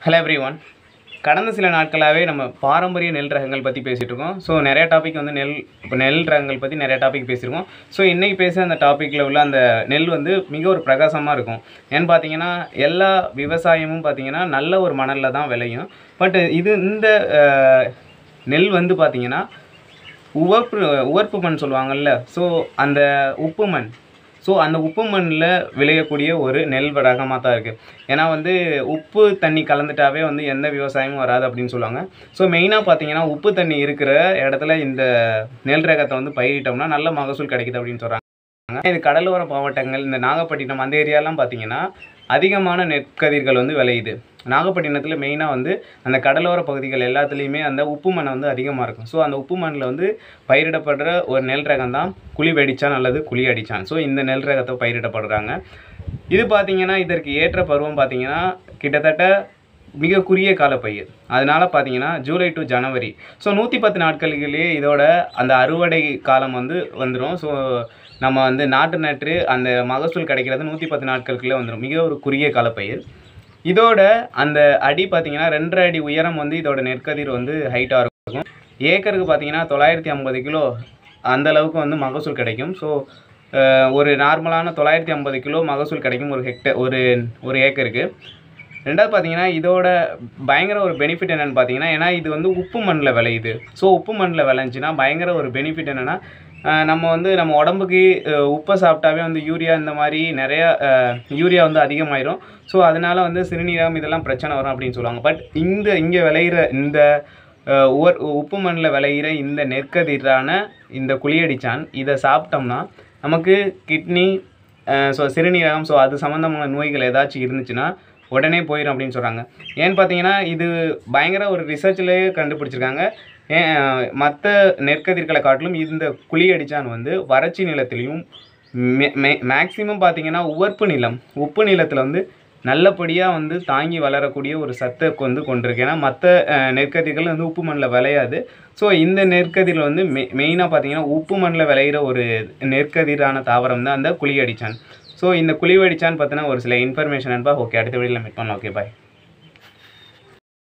hello every one கடந்த சில நாட்களாகவே நம்ம பாரம்பரிய நெல் ரகங்கள் பற்றி பேசிகிட்டு இருக்கோம் ஸோ நிறைய டாபிக் வந்து நெல் இப்போ நெல் ரகங்கள் பற்றி நிறைய டாபிக் பேசியிருக்கோம் ஸோ இன்றைக்கி பேச அந்த டாப்பிக்கில் உள்ள அந்த நெல் வந்து மிக ஒரு பிரகாசமாக இருக்கும் ஏன்னு பார்த்தீங்கன்னா எல்லா விவசாயமும் பார்த்தீங்கன்னா நல்ல ஒரு மணலில் தான் விளையும் பட் இது இந்த அஹ், நெல் வந்து பார்த்தீங்கன்னா உவர்ப்பு உவர்ப்பு மண் சொல்லுவாங்கல்ல ஸோ அந்த உப்பு மண் ஸோ அந்த உப்பு மண்ணில் விளையக்கூடிய ஒரு நெல் ரகமாக தான் இருக்குது ஏன்னா வந்து உப்பு தண்ணி கலந்துட்டாவே வந்து எந்த விவசாயமும் வராது அப்படின்னு சொல்லுவாங்க ஸோ மெயினாக பார்த்தீங்கன்னா உப்பு தண்ணி இருக்கிற இடத்துல இந்த நெல் ரகத்தை வந்து பயிரிட்டோம்னா நல்ல மகசூல் கிடைக்குது அப்படின்னு சொல்கிறாங்க இது கடலோர மாவட்டங்கள் இந்த நாகப்பட்டினம் அந்த ஏரியாலாம் பார்த்தீங்கன்னா அதிகமான நெற்கதிர்கள் வந்து விளையுது நாகப்பட்டினத்தில் மெயினாக வந்து அந்த கடலோர பகுதிகள் எல்லாத்துலேயுமே அந்த உப்பு மண் வந்து அதிகமாக இருக்கும் ஸோ அந்த உப்பு மண்ணில் வந்து பயிரிடப்படுற ஒரு நெல் ரகம் தான் குழி வெடிச்சான் அல்லது குழி அடிச்சான் ஸோ இந்த நெல் ரகத்தை பயிரிடப்படுறாங்க இது பார்த்தீங்கன்னா இதற்கு ஏற்ற பருவம் பார்த்தீங்கன்னா கிட்டத்தட்ட மிக குறுகிய கால பயிர் அதனால பார்த்தீங்கன்னா ஜூலை டு ஜனவரி ஸோ நூற்றி பத்து நாட்களுக்குள்ளேயே இதோட அந்த அறுவடை காலம் வந்து வந்துடும் ஸோ நம்ம வந்து நாட்டு நட்டு அந்த மகசூல் கிடைக்கிறது நூற்றி பத்து நாட்களுக்குள்ளே வந்துடும் மிக ஒரு குறுகிய கால பயிர் இதோட அந்த அடி பார்த்தீங்கன்னா ரெண்டரை அடி உயரம் வந்து இதோட நெற்கதிர் வந்து ஹைட்டாக இருக்கும் ஏக்கருக்கு பார்த்தீங்கன்னா தொள்ளாயிரத்தி ஐம்பது கிலோ அந்த அளவுக்கு வந்து மகசூல் கிடைக்கும் ஸோ ஒரு நார்மலான தொள்ளாயிரத்தி ஐம்பது கிலோ மகசூல் கிடைக்கும் ஒரு ஹெக்டர் ஒரு ஒரு ஏக்கருக்கு ரெண்டாவது பார்த்தீங்கன்னா இதோட பயங்கர ஒரு பெனிஃபிட் என்னென்னு பார்த்தீங்கன்னா ஏன்னா இது வந்து உப்பு மண்ணில் விளையுது ஸோ உப்பு மண்ணில் விளைஞ்சுன்னா பயங்கர ஒரு பெனிஃபிட் என்னென்னா நம்ம வந்து நம்ம உடம்புக்கு அஹ், உப்பை சாப்பிட்டாவே வந்து யூரியா இந்த மாதிரி நிறைய அஹ், யூரியா வந்து அதிகமாயிரும் ஸோ அதனால வந்து சிறுநீரகம் இதெல்லாம் பிரச்சனை வரும் அப்படின்னு சொல்லுவாங்க பட் இந்த இங்கே விளையிற இந்த அஹ், உவர் உப்பு மண்ணில் விளையிற இந்த நெற்கதிரான இந்த குழியடிச்சான் இதை சாப்பிட்டோம்னா நமக்கு கிட்னி ஸோ சிறுநீரகம் ஸோ அது சம்மந்தமான நோய்கள் ஏதாச்சும் இருந்துச்சுன்னா உடனே போயிடும் அப்படின்னு சொல்கிறாங்க ஏன்னு பார்த்தீங்கன்னா இது பயங்கர ஒரு ரிசர்ச்லேயே கண்டுபிடிச்சிருக்காங்க ஏன் மற்ற நெற்கதிர்களை காட்டிலும் இந்த குழி அடிச்சான் வந்து வறட்சி நிலத்திலையும் மேக்சிமம் பார்த்தீங்கன்னா உவர்ப்பு நிலம் உப்பு நிலத்தில் வந்து நல்லபடியாக வந்து தாங்கி வளரக்கூடிய ஒரு சத்தை வந்து கொண்டிருக்கு ஏன்னா மற்ற நெற்கதிர்கள் வந்து உப்பு மண்ணில் விளையாது ஸோ இந்த நெற்கதிரில் வந்து மெ மெயினாக பார்த்தீங்கன்னா உப்பு மண்ணில் விளையிற ஒரு நெற்கதிரான தாவரம் தான் அந்த குழி அடிச்சான் ஸோ இந்த குழி அடிச்சான்னு பார்த்தீங்கன்னா ஒரு சில இன்ஃபர்மேஷன் அனுப்பா ஓகே அடுத்த வீடியோவில் மீட் பண்ணலாம் ஓகே பாய்